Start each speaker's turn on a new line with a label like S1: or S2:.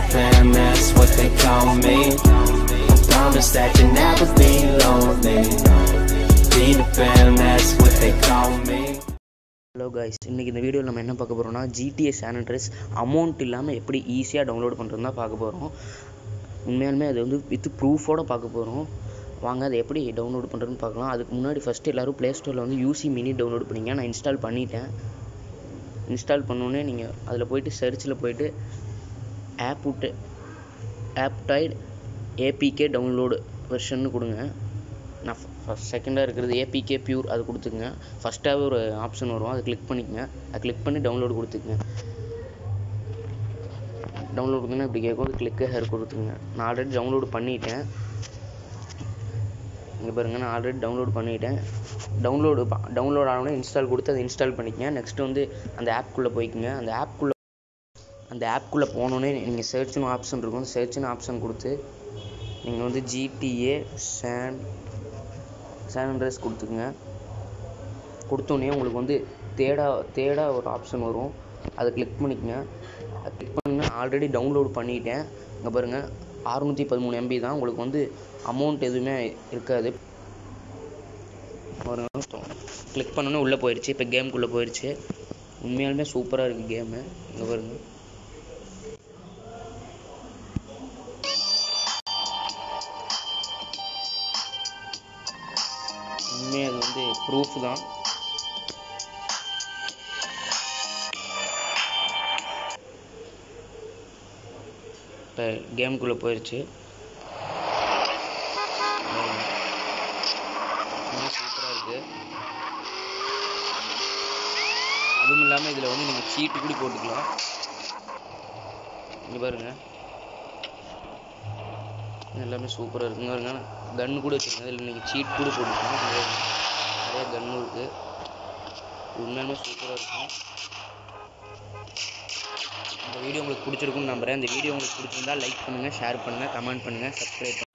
S1: fam, that's what they call me. I promise that you'll never be lonely. Be the fam, that's what they call me.
S2: Hello guys இன்றைக்கி இந்த வீடியோவில் நம்ம என்ன பார்க்க போகிறோம்னா GTA சானிட்ரைஸ் amount இல்லாமல் எப்படி ஈஸியாக டவுன்லோட் பண்ணுறது தான் பார்க்க போகிறோம் உண்மையாலுமே அது வந்து வித் ப்ரூஃபோட பார்க்க போகிறோம் வாங்க அதை எப்படி டவுன்லோட் பண்ணுறதுன்னு பார்க்கலாம் அதுக்கு முன்னாடி ஃபஸ்ட்டு எல்லோரும் ப்ளே ஸ்டோரில் வந்து யூசி மினி டவுன்லோட் பண்ணிங்க நான் இன்ஸ்டால் பண்ணிட்டேன் இன்ஸ்டால் பண்ணோன்னே நீங்கள் அதில் போயிட்டு சர்ச்சில் போயிட்டு ஆப் விட்டு ஆப்டைட் ஏபிகே டவுன்லோடு வெர்ஷன்னு கொடுங்க நான் ஃபஸ்ட் செகண்டாக இருக்கிறது ஏபிகே பியூர் அது கொடுத்துக்குங்க ஃபஸ்ட்டாகவே ஒரு ஆப்ஷன் வரும் அதை கிளிக் பண்ணிக்கங்க அதை கிளிக் பண்ணி டவுன்லோடு கொடுத்துக்குங்க டவுன்லோட் கொடுத்தீங்கன்னா இப்படி கேட்கும் கிளிக்கு ஹேர் கொடுத்துங்க நான் ஆல்ரெடி டவுன்லோடு பண்ணிட்டேன் இங்கே பாருங்கள் நான் ஆல்ரெடி டவுன்லோட் பண்ணிட்டேன் டவுன்லோடு டவுன்லோட் ஆனோடனே இன்ஸ்டால் கொடுத்து அதை இன்ஸ்டால் பண்ணிக்கங்க நெக்ஸ்ட் வந்து அந்த ஆப்குள்ளே போய்க்குங்க அந்த ஆப்குள்ளே அந்த ஆப்குள்ளே போனோடனே நீங்கள் சர்ச்னு ஆப்ஷன் இருக்கும் சர்ச்னு ஆப்ஷன் கொடுத்து நீங்கள் வந்து ஜிடிஏ சேன் சேன் அட்ரஸ் கொடுத்துக்குங்க கொடுத்தோன்னே உங்களுக்கு வந்து தேடா தேடா ஒரு ஆப்ஷன் வரும் அதை கிளிக் பண்ணிக்கங்க அதை கிளிக் பண்ண ஆல்ரெடி டவுன்லோட் பண்ணிட்டேன் இங்கே பாருங்கள் அறுநூற்றி பதிமூணு எம்பி தான் உங்களுக்கு வந்து அமௌண்ட் எதுவுமே இருக்காது ஒரு கிளிக் பண்ணோன்னே உள்ளே போயிடுச்சு இப்போ கேமுக்குள்ளே போயிடுச்சு உண்மையாலுமே சூப்பராக இருக்குது கேமு இங்கே பாருங்கள் உண்மையாக அது வந்து ப்ரூஃப் தான் இப்போ கேமுக்குள்ளே போயிடுச்சு சூப்பராக இருக்குது அதுவும் இல்லாமல் இதில் வந்து நீங்கள் சீட்டு கூட போட்டுக்கலாம் இங்கே பாருங்கள் எல்லாமே சூப்பராக இருக்குங்க பாருங்க கன்று கூட வச்சுருக்கேன் இதில் நீங்கள் சீட் கூட போட்டுக்கலாம் இங்க நிறைய கன்று இருக்குது உண்மையாலுமே சூப்பராக இருக்கும் இந்த வீடியோ உங்களுக்கு பிடிச்சிருக்குன்னு நம்புகிறேன் இந்த வீடியோ உங்களுக்கு பிடிச்சிருந்தா லைக் பண்ணுங்கள் ஷேர் பண்ணுங்கள் கமெண்ட் பண்ணுங்கள் சப்ஸ்கிரைப்